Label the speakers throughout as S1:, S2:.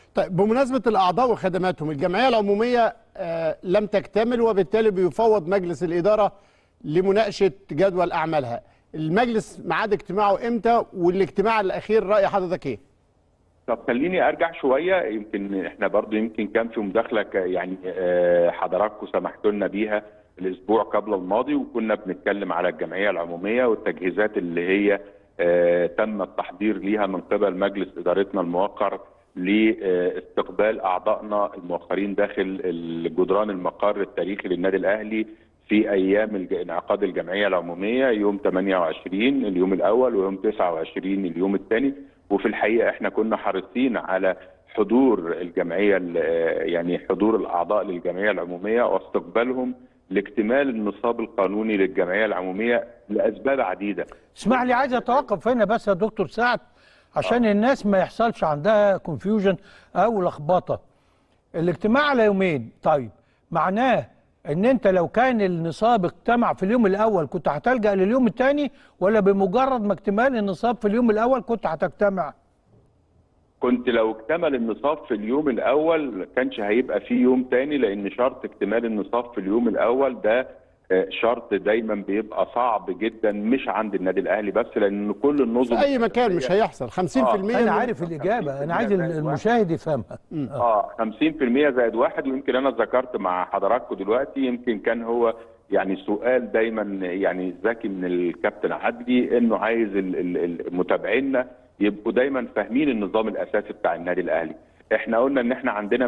S1: طيب بمناسبه الاعضاء وخدماتهم الجمعيه العموميه آه لم تكتمل وبالتالي بيفوض مجلس الاداره لمناقشه جدول اعمالها المجلس ميعاد اجتماعه امتى والاجتماع الاخير راي حضرتك ايه
S2: طب خليني ارجع شويه يمكن احنا برضو يمكن كان في مداخله ك- يعني آه، حضراتكم سمحتوا لنا بيها الاسبوع قبل الماضي وكنا بنتكلم على الجمعيه العموميه والتجهيزات اللي هي آه، تم التحضير ليها من قبل مجلس ادارتنا الموقر لاستقبال اعضائنا الموقرين داخل الجدران المقر التاريخي للنادي الاهلي في ايام الج- انعقاد الجمعيه العموميه يوم 28 اليوم الاول ويوم 29 اليوم الثاني وفي الحقيقه احنا كنا حريصين على حضور الجمعيه ال- يعني حضور الاعضاء للجمعيه العموميه واستقبالهم لاكتمال النصاب القانوني للجمعيه العموميه لاسباب عديده
S3: اسمح لي عايز اتوقف هنا بس يا دكتور سعد عشان الناس ما يحصلش عندها كونفيوجن او لخبطه الاجتماع على يومين طيب معناه ان انت لو كان النصاب اجتمع في اليوم الاول كنت هتلجا لليوم الثاني ولا بمجرد ما اكتمال النصاب في اليوم الاول كنت هتجتمع
S2: كنت لو اكتمل النصاب في اليوم الاول ما كانش هيبقى في يوم تاني لان شرط اكتمال النصاب في اليوم الاول ده آه، شرط دايما بيبقى صعب جدا مش عند النادي الاهلي بس لان كل النظم
S1: في اي مكان مش هيحصل 50% من-
S3: انا عارف الاجابه انا عايز المشاهد يفهمها
S2: اه 50% زائد واحد ويمكن انا ذكرت مع حضراتكم دلوقتي يمكن كان هو يعني سؤال دايما يعني ذكي من الكابتن عدلي انه عايز ال- ال- المتابعينا يبقوا دايما فاهمين النظام الاساسي بتاع النادي الاهلي. احنا قلنا ان احنا عندنا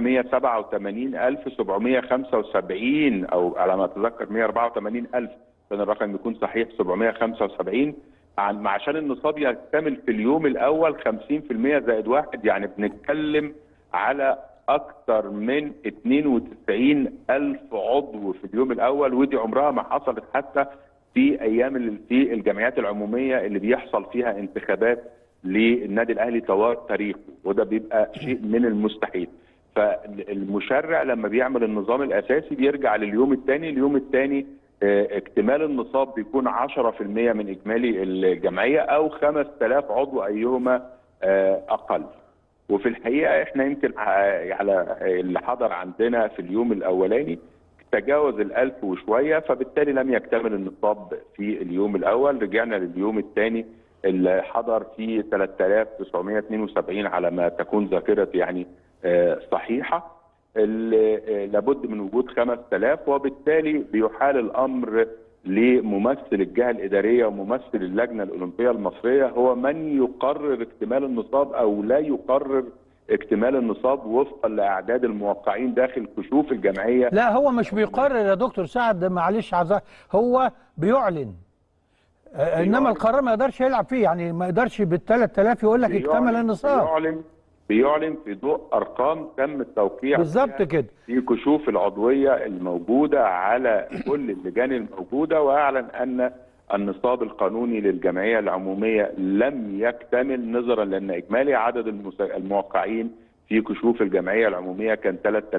S2: 187775 او على ما اتذكر 184000 كان الرقم يكون صحيح 775 عن عشان النصاب يكتمل في اليوم الاول 50% زائد واحد يعني بنتكلم على اكثر من 92 الف عضو في اليوم الاول ودي عمرها ما حصلت حتى في ايام ال- في الجمعيات العموميه اللي بيحصل فيها انتخابات للنادي الاهلي طوال تاريخه وده بيبقى شيء من المستحيل فالمشرع لما بيعمل النظام الاساسي بيرجع لليوم الثاني اليوم الثاني اكتمال النصاب بيكون 10% من اجمالي الجمعيه او 5000 عضو ايهما آه، اقل وفي الحقيقه احنا يمكن ع- على اللي حضر عندنا في اليوم الاولاني تجاوز الألف وشوية فبالتالي لم يكتمل النصاب في اليوم الأول رجعنا لليوم الثاني اللي حضر فيه 3972 على ما تكون ذاكرتي يعني آه، صحيحة ال- آه، لابد من وجود 5000 وبالتالي بيحال الأمر لممثل الجهة الإدارية وممثل اللجنة الأولمبية المصرية هو من يقرر اكتمال النصاب أو لا يقرر اكتمال النصاب وفقا لأعداد الموقعين داخل كشوف الجمعية
S3: لا هو مش بيقرر يا دكتور سعد معلش عذر هو بيعلن آه، انما القرار ما يقدرش يلعب فيه يعني ما يقدرش بال 3000 يقول لك اكتمل
S2: بيعلن-
S3: النصاب
S2: بيعلن بيعلن في ضوء ارقام تم التوقيع
S3: بالظبط
S2: فيها
S3: كده
S2: في كشوف العضويه الموجوده على كل اللجان الموجوده واعلن ان النصاب القانوني للجمعيه العموميه لم يكتمل نظرا لان اجمالي عدد المس- الموقعين في كشوف الجمعيه العموميه كان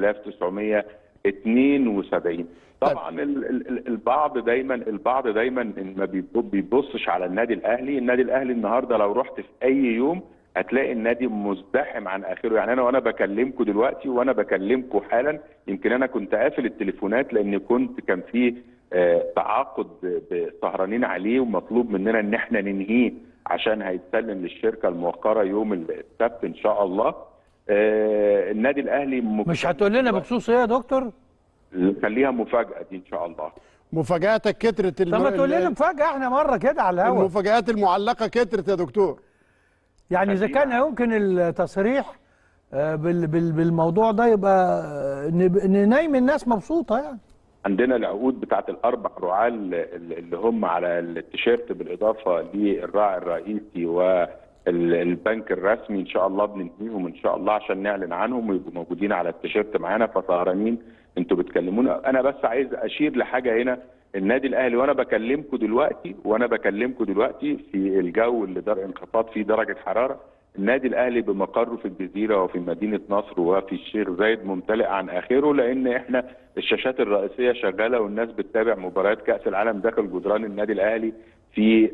S2: 3972 طبعا ال- ال- ال- البعض دايما البعض دايما إن ما بيب- بيبصش على النادي الاهلي النادي الاهلي النهارده لو رحت في اي يوم هتلاقي النادي مزدحم عن اخره يعني انا وانا بكلمكم دلوقتي وانا بكلمكم حالا يمكن انا كنت قافل التليفونات لان كنت كان في آه، تعاقد ب- سهرانين عليه ومطلوب مننا ان احنا ننهيه عشان هيتسلم للشركه الموقره يوم السبت ان شاء الله آه، النادي الاهلي
S3: مش هتقول لنا بخصوص ايه يا دكتور
S2: خليها مفاجاه دي ان شاء الله
S1: مفاجاتك كترت
S3: طب ما تقول لنا مفاجاه احنا مره كده على الهوا
S1: المفاجآت المعلقة كترت يا دكتور
S3: يعني اذا كان يمكن التصريح آه، بال- بال- بالموضوع ده يبقى آه، نب- ننيم الناس مبسوطه يعني
S2: عندنا العقود بتاعت الاربع رعاة اللي اللي هم على التيشيرت بالاضافه للراعي الرئيسي والبنك الرسمي ان شاء الله بننهيهم ان شاء الله عشان نعلن عنهم ويبقوا موجودين على التيشيرت معانا فسهرانين انتوا بتكلمونا انا بس عايز اشير لحاجه هنا النادي الاهلي وانا بكلمكم دلوقتي وانا بكلمكم دلوقتي في الجو اللي در انخفاض فيه درجه حراره النادي الاهلي بمقره في الجزيره وفي مدينه نصر وفي الشيخ زايد ممتلئ عن اخره لان احنا الشاشات الرئيسيه شغاله والناس بتتابع مباريات كاس العالم داخل جدران النادي الاهلي في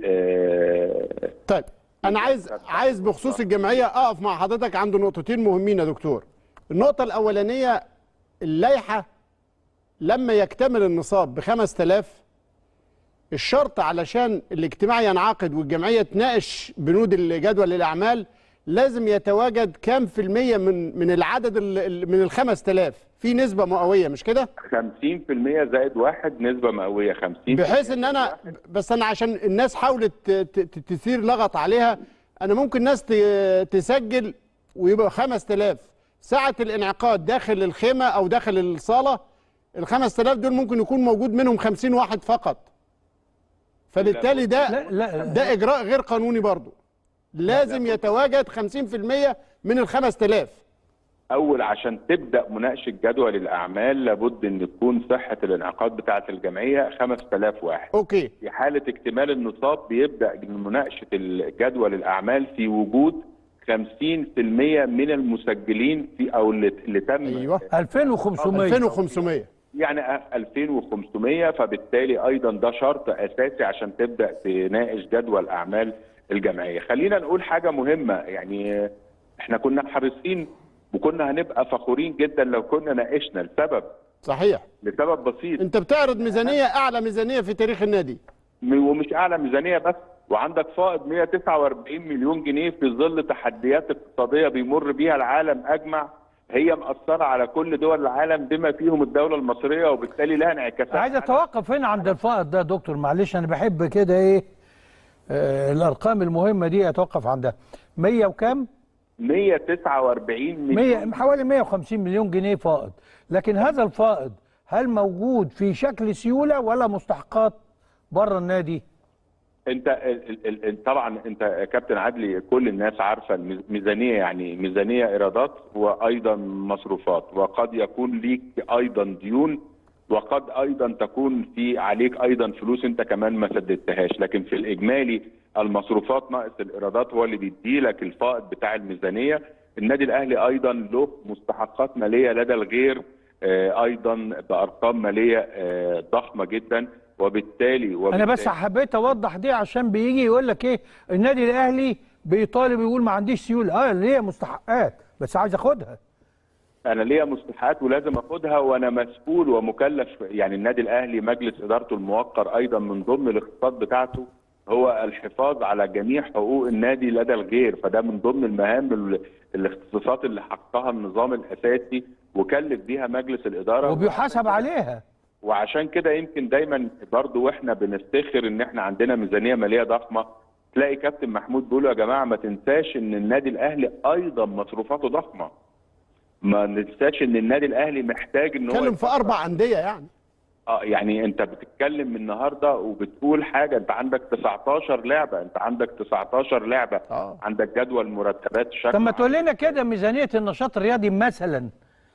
S2: آه
S1: طيب انا عايز عايز بخصوص الجمعيه اقف مع حضرتك عند نقطتين مهمين يا دكتور النقطه الاولانيه اللائحه لما يكتمل النصاب ب 5000 الشرط علشان الاجتماع ينعقد والجمعيه تناقش بنود جدول الاعمال لازم يتواجد كام في المية من من العدد ال- ال- من ال 5000 في نسبة مئوية مش كده؟
S2: 50% زائد واحد نسبه مئويه 50
S1: بحيث ان انا بس انا عشان الناس حاولت ت- ت- تثير لغط عليها انا ممكن ناس ت- تسجل ويبقى 5000 ساعة الانعقاد داخل الخيمة او داخل الصالة ال 5000 دول ممكن يكون موجود منهم 50 واحد فقط فبالتالي ده
S3: لا لا
S1: ده اجراء غير قانوني برضو لازم يتواجد 50% من ال 5000
S2: اول عشان تبدا مناقشه جدول الاعمال لابد ان تكون صحه الانعقاد بتاعه الجمعيه 5000 واحد
S1: اوكي
S2: في حاله اكتمال النصاب بيبدا مناقشه جدول الاعمال في وجود 50% من المسجلين في او اللي, اللي تم
S1: ايوه
S3: 2500
S1: 2500
S2: يعني 2500 فبالتالي ايضا ده شرط اساسي عشان تبدا تناقش جدول اعمال الجمعيه خلينا نقول حاجه مهمه يعني احنا كنا حريصين وكنا هنبقى فخورين جدا لو كنا ناقشنا لسبب
S1: صحيح
S2: لسبب بسيط
S1: انت بتعرض ميزانية اعلى ميزانية في تاريخ النادي
S2: ومش اعلى ميزانيه بس وعندك فائض 149 مليون جنيه في ظل تحديات اقتصاديه بيمر بيها العالم اجمع هي مأثرة على كل دول العالم بما فيهم الدولة المصرية وبالتالي لها انعكاسات
S3: عايز اتوقف هنا عند الفائض ده يا دكتور معلش انا بحب كده ايه آه الارقام المهمه دي اتوقف عندها 100 وكام
S2: 149 مليون
S3: 100 حوالي 150 مليون جنيه فائض لكن هذا الفائض هل موجود في شكل سيوله ولا مستحقات بره النادي
S2: انت ال- ال- ال- طبعا انت يا كابتن عدلي كل الناس عارفه الميزانيه يعني ميزانيه ايرادات وايضا مصروفات وقد يكون ليك ايضا ديون وقد ايضا تكون في عليك ايضا فلوس انت كمان ما سددتهاش لكن في الاجمالي المصروفات ناقص الايرادات هو اللي بيدي لك الفائض بتاع الميزانيه النادي الاهلي ايضا له مستحقات ماليه لدى الغير آه، ايضا بارقام ماليه آه، ضخمه جدا وبالتالي,
S3: انا
S2: وبالتالي
S3: بس حبيت اوضح دي عشان بيجي يقول لك ايه النادي الاهلي بيطالب يقول ما عنديش سيوله اه ليه مستحقات بس عايز اخدها
S2: انا ليا مصلحات ولازم اخدها وانا مسؤول ومكلف يعني النادي الاهلي مجلس ادارته الموقر ايضا من ضمن الاختصاصات بتاعته هو الحفاظ على جميع حقوق النادي لدى الغير فده من ضمن المهام ال- الاختصاصات اللي حققها النظام الاساسي وكلف بيها مجلس الاداره
S3: وبيحاسب عليها
S2: وعشان كده يمكن دايما برضو واحنا بنفتخر ان احنا عندنا ميزانيه ماليه ضخمه تلاقي كابتن محمود بيقول يا جماعه ما تنساش ان النادي الاهلي ايضا مصروفاته ضخمه ما ننساش ان النادي الاهلي محتاج ان هو
S1: اتكلم في اربع اندية يعني
S2: اه يعني انت بتتكلم النهارده وبتقول حاجه انت عندك 19 لعبه انت عندك 19 لعبه
S1: آه.
S2: عندك جدول مرتبات شكل
S3: طب ما تقول لنا كده ميزانيه النشاط الرياضي مثلا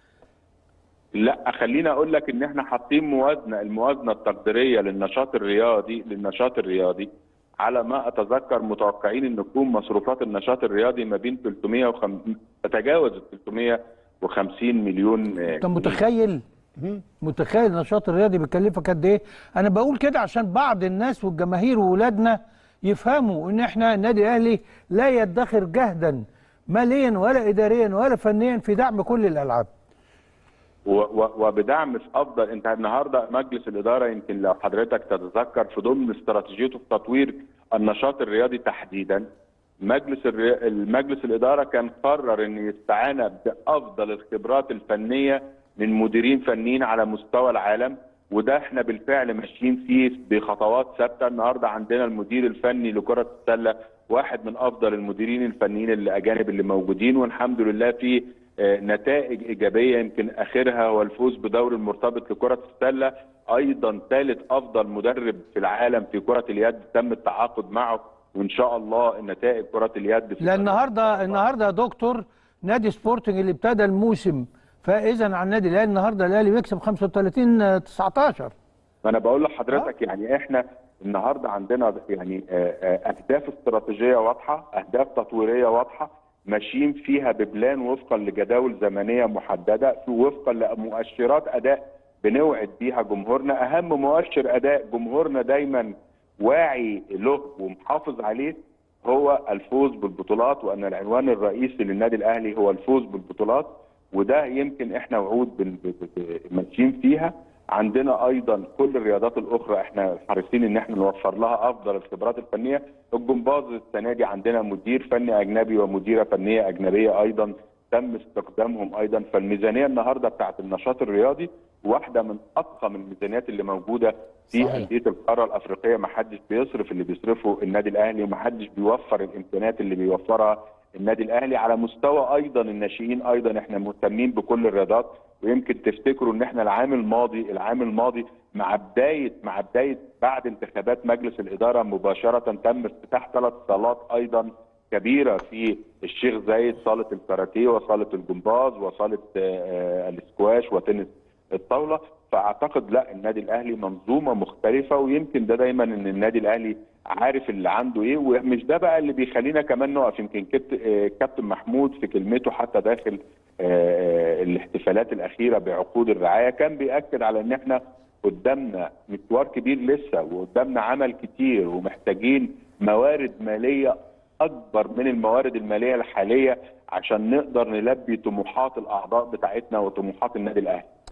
S2: لا خليني اقول لك ان احنا حاطين موازنه الموازنه التقديريه للنشاط الرياضي للنشاط الرياضي على ما اتذكر متوقعين ان تكون مصروفات النشاط الرياضي ما بين 350 تتجاوز ال 350 مليون آه،
S3: انت متخيل متخيل النشاط الرياضي بيكلفك قد ايه انا بقول كده عشان بعض الناس والجماهير واولادنا يفهموا ان احنا النادي الاهلي لا يدخر جهدا ماليا ولا اداريا ولا فنيا في دعم كل الالعاب
S2: و- و- وبدعم في افضل انت النهارده مجلس الاداره يمكن لو حضرتك تتذكر في ضمن استراتيجيته في تطوير النشاط الرياضي تحديدا مجلس الري... المجلس الاداره كان قرر ان يستعان بافضل الخبرات الفنيه من مديرين فنيين على مستوى العالم وده احنا بالفعل ماشيين فيه بخطوات ثابته النهارده عندنا المدير الفني لكره السله واحد من افضل المديرين الفنيين الاجانب اللي موجودين والحمد لله في آه، نتائج ايجابيه يمكن اخرها هو الفوز بدوري المرتبط لكره السله ايضا ثالث افضل مدرب في العالم في كره اليد تم التعاقد معه وان شاء الله النتائج كره اليد في
S3: لان النهارده النهارده يا دكتور نادي سبورتنج اللي ابتدى الموسم فاذا على النادي الاهلي النهارده الاهلي بيكسب 35 19
S2: ما انا بقول لحضرتك يعني احنا النهارده عندنا يعني آه، آه، اهداف استراتيجيه واضحه اهداف تطويريه واضحه ماشيين فيها ببلان وفقا لجداول زمنيه محدده وفقا لمؤشرات اداء بنوعد بيها جمهورنا اهم مؤشر اداء جمهورنا دايما واعي له ومحافظ عليه هو الفوز بالبطولات وان العنوان الرئيسي للنادي الاهلي هو الفوز بالبطولات وده يمكن احنا وعود بن- ب- ب- ب- ماشيين فيها عندنا ايضا كل الرياضات الاخرى احنا حريصين ان احنا نوفر لها افضل الخبرات الفنيه الجمباز السنه دي عندنا مدير فني اجنبي ومديره فنيه اجنبيه ايضا تم استخدامهم ايضا فالميزانيه النهارده بتاعت النشاط الرياضي واحده من اضخم الميزانيات اللي موجوده في
S1: صحيح.
S2: انديه القاره الافريقيه ما حدش بيصرف اللي بيصرفه النادي الاهلي وما حدش بيوفر الامكانيات اللي بيوفرها النادي الاهلي على مستوى ايضا الناشئين ايضا احنا مهتمين بكل الرياضات ويمكن تفتكروا ان احنا العام الماضي العام الماضي مع بدايه مع بدايه بعد انتخابات مجلس الاداره مباشره تم افتتاح ثلاث صالات ايضا كبيره في الشيخ زايد صاله الكاراتيه وصاله الجمباز وصاله آه، آه، الاسكواش وتنس الطاوله فاعتقد لا النادي الاهلي منظومه مختلفه ويمكن ده دايما ان النادي الاهلي عارف اللي عنده ايه ومش ده بقى اللي بيخلينا كمان نقف يمكن كت- آه، كابتن محمود في كلمته حتى داخل آه، آه، الاحتفالات الاخيره بعقود الرعايه كان بياكد على ان احنا قدامنا مشوار كبير لسه وقدامنا عمل كتير ومحتاجين موارد ماليه اكبر من الموارد الماليه الحاليه عشان نقدر نلبي طموحات الاعضاء بتاعتنا وطموحات النادي الاهلي